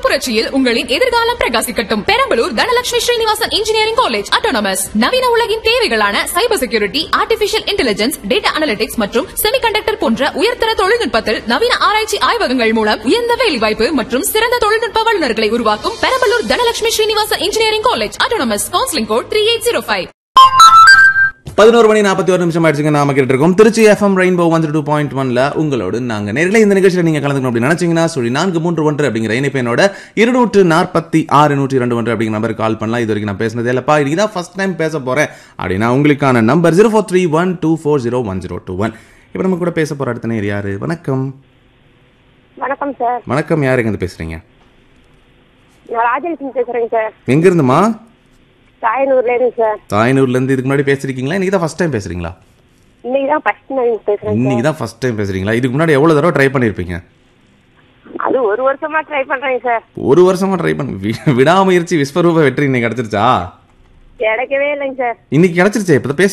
புரட்சியில் உங்களின் எதிர்காலம் பிரகாசிக்கட்டும் Perambalur Dhanalakshmi Srinivasan engineering college autonomous நவீன உலகின் தேவைகளான cyber security artificial intelligence data analytics மற்றும் செமிகண்டக்டர் போன்ற உயர்தர தொழில்நுட்பத்தில் நவீன ஆராய்ச்சி ஆய்வகங்கள் மூலம் உயர்ந்த வேலைவாய்ப்பு மற்றும் சிறந்த தொழில்நுட்ப வல்லுநர்களை உருவாக்கும் Perambalur Dhanalakshmi Srinivasan engineering college autonomous counselling code three eight zero five பதினோரு மணி நாற்பத்தி ஒரு நிமிஷம் ஆயிடுச்சுங்க நாம கேட்டு இருக்கோம் Trichy FM rainbow one two point ஒன்ல உங்களோடு நாங்க நேரில் இந்த நிகழ்ச்சியில் நீங்க கலந்துக்கணும் அப்படின்னு நினைச்சீங்கன்னா சொல்லி நான்கு மூன்று ஒன்று அப்படிங்கிற இணைப்பெண்ணோட இருநூற்று நாற்பத்தி ஆறு நூற்றி ரெண்டு ஒன்று அப்படிங்கிற நம்பருக்கு கால் பண்ணலாம் இது வரைக்கும் நான் பேசினதே இல்லப்பா இன்னைக்கு தான் ஃபர்ஸ்ட் டைம் பேச போறேன் அப்படின்னா உங்களுக்கான number zero four three one two four zero one zero two one இப்போ நம்ம கூட பேச போற அடுத்த நேர் யாரு வணக்கம் வணக்கம் சார் வணக்கம் யார் எங்க பேசுறீங்க நான் ராஜலட்சுமி பேசுறேங்க சார் எங்க இருந்துமா தாயனூர்ல இருந்து சார் தாயனூர்ல இருந்து இதுக்கு முன்னாடி பேசிருக்கீங்களா இன்னைக்கு தான் ஃபர்ஸ்ட் டைம் பேசுறீங்களா இன்னைக்கு தான் ஃபர்ஸ்ட் நான் பேசுறேன் இன்னைக்கு தான் ஃபர்ஸ்ட் டைம் பேசுறீங்களா இதுக்கு முன்னாடி எவ்வளவு தடவை ட்ரை பண்ணிருப்பீங்க அது ஒரு வருஷமா ட்ரை பண்றேங்க சார் ஒரு வருஷமா ட்ரை பண்ண வி- விடாமுயற்சி விஸ்வரூப வெற்றி இன்னைக்கு கிடைச்சிருச்சா கிடைக்கவே இல்லைங்க சார் இன்னைக்கு கிடைச்சிருச்சே இப்ப பேச